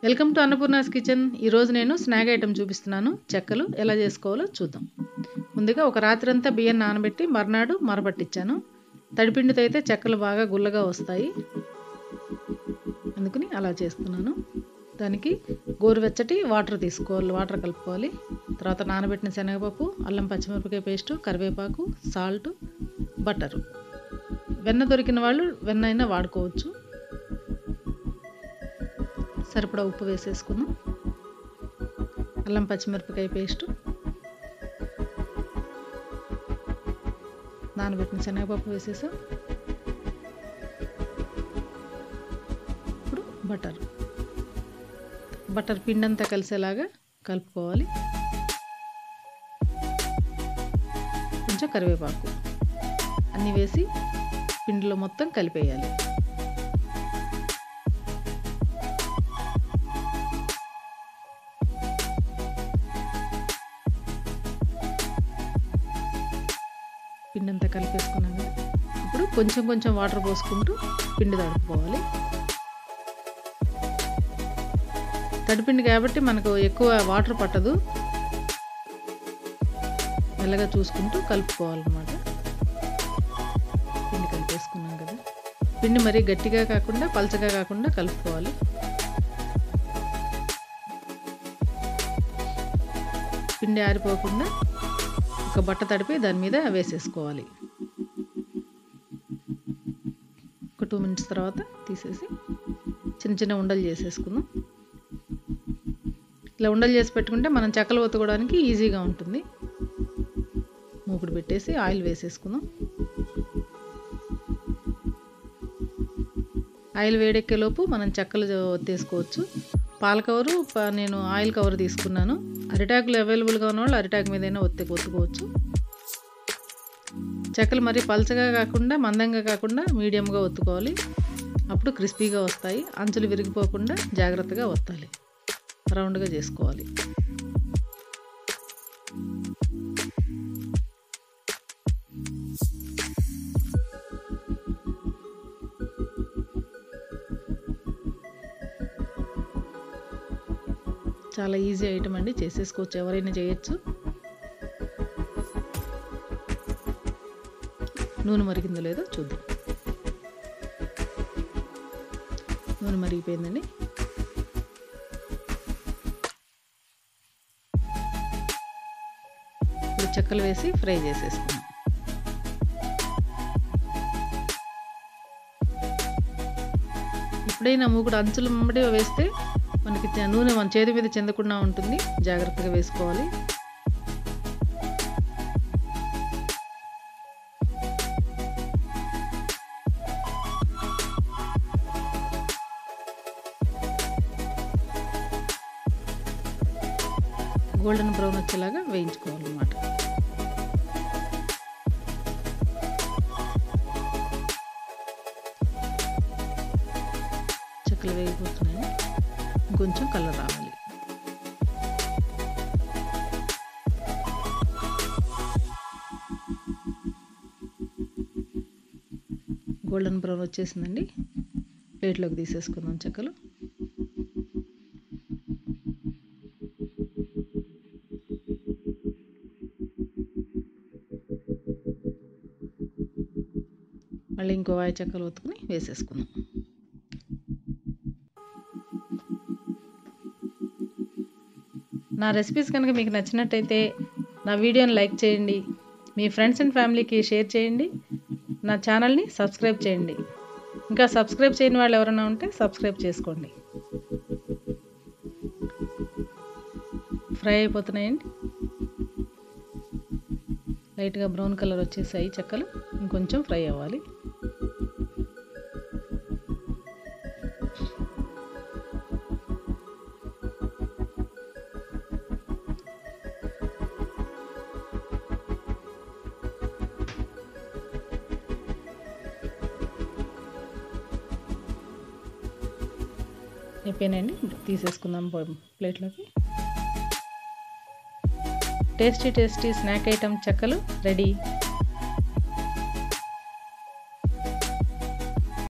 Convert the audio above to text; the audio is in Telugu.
వెల్కమ్ టు అన్నపూర్ణాస్ కిచెన్ ఈరోజు నేను స్నాక్ ఐటెం చూపిస్తున్నాను చెక్కలు ఎలా చేసుకోవాలో చూద్దాం ముందుగా ఒక రాత్రి అంతా బియ్యం నానబెట్టి మర్నాడు మరపట్టించాను తడిపిండితో అయితే చెక్కలు బాగా గుల్లగా వస్తాయి అందుకని అలా చేస్తున్నాను దానికి గోరువెచ్చటి వాటర్ తీసుకోవాలి వాటర్ కలుపుకోవాలి తర్వాత నానబెట్టిన శనగపప్పు అల్లం పచ్చిమిరపకాయ పేస్టు కరివేపాకు సాల్ట్ బటరు వెన్న దొరికిన వాళ్ళు వెన్న అయినా వాడుకోవచ్చు సరిపడా ఉప్పు వేసేసుకుందాం అల్లం పచ్చిమిరపకాయ పేస్టు నానబెట్టిన శనగపప్పు వేసేసాం ఇప్పుడు బటర్ బటర్ పిండి అంతా కలిసేలాగా కలుపుకోవాలి కొంచెం కరివేపాకు అన్నీ వేసి పిండిలో మొత్తం కలిపేయాలి పిండి అంతా కలిపేసుకున్నాను ఇప్పుడు కొంచెం కొంచెం వాటర్ పోసుకుంటూ పిండి తడుపుకోవాలి తడిపిండి కాబట్టి మనకు ఎక్కువ వాటర్ పట్టదు మెల్లగా చూసుకుంటూ కలుపుకోవాలన్నమాట పిండి కలిపేసుకున్నాం కదా పిండి మరీ గట్టిగా కాకుండా పలచగా కాకుండా కలుపుకోవాలి పిండి ఆరిపోకుండా ఒక బట్ట తడిపి దాని మీద వేసేసుకోవాలి ఒక టూ మినిట్స్ తర్వాత తీసేసి చిన్న చిన్న ఉండలు చేసేసుకుందాం ఇలా ఉండలు చేసి పెట్టుకుంటే మనం చెక్కలు ఒత్తుకోవడానికి ఈజీగా ఉంటుంది మూకుడు పెట్టేసి ఆయిల్ వేసేసుకుందాం ఆయిల్ వేడెక్కేలోపు మనం చెక్కలు ఒత్తేసుకోవచ్చు పాల కవరు నేను ఆయిల్ కవర్ తీసుకున్నాను అరిటాకులు అవైలబుల్గా ఉన్న వాళ్ళు అరిటాకు మీదైనా ఒత్తి ఒత్తుకోవచ్చు చెక్కలు మరి పలచగా కాకుండా మందంగా కాకుండా మీడియంగా ఒత్తుకోవాలి అప్పుడు క్రిస్పీగా వస్తాయి అంచులు విరిగిపోకుండా జాగ్రత్తగా ఒత్తాలి రౌండ్గా చేసుకోవాలి చాలా ఈజీ ఐటమ్ అండి చేసేసుకోవచ్చు ఎవరైనా చేయొచ్చు నూనె మరిగిందో లేదో చూద్దాం నూనె మరిగిపోయిందండి ఇప్పుడు చెక్కలు వేసి ఫ్రై చేసేసుకున్నాం ఎప్పుడైనా మూకుడు అంచులు మమ్మడి వేస్తే మనకి నూనె మన చేతి మీద చెందకుండా ఉంటుంది జాగ్రత్తగా వేసుకోవాలి గోల్డెన్ బ్రౌన్ వచ్చేలాగా వేయించుకోవాలన్నమాట చెక్కలు వేగిపోతున్నాయి ఇంకొంచెం కలర్ రావాలి గోల్డెన్ బ్రౌన్ వచ్చేసిందండి ప్లేట్లోకి తీసేసుకుందాం చెక్కలు మళ్ళీ ఇంకో వాయి చెక్కలు ఒత్తుకుని వేసేసుకుందాం నా రెసిపీస్ కనుక మీకు నచ్చినట్టయితే నా వీడియోని లైక్ చేయండి మీ ఫ్రెండ్స్ అండ్ ఫ్యామిలీకి షేర్ చేయండి నా ఛానల్ని సబ్స్క్రైబ్ చేయండి ఇంకా సబ్స్క్రైబ్ చేయని వాళ్ళు ఎవరైనా ఉంటే సబ్స్క్రైబ్ చేసుకోండి ఫ్రై అయిపోతున్నాయండి లైట్గా బ్రౌన్ కలర్ వచ్చేసాయి చెక్కలు ఇంకొంచెం ఫ్రై అవ్వాలి అయిపోయినాయండి తీసేసుకుందాం ప్లేట్లోకి టేస్టీ టేస్టీ స్నాక్ ఐటమ్ చెక్కలు రెడీ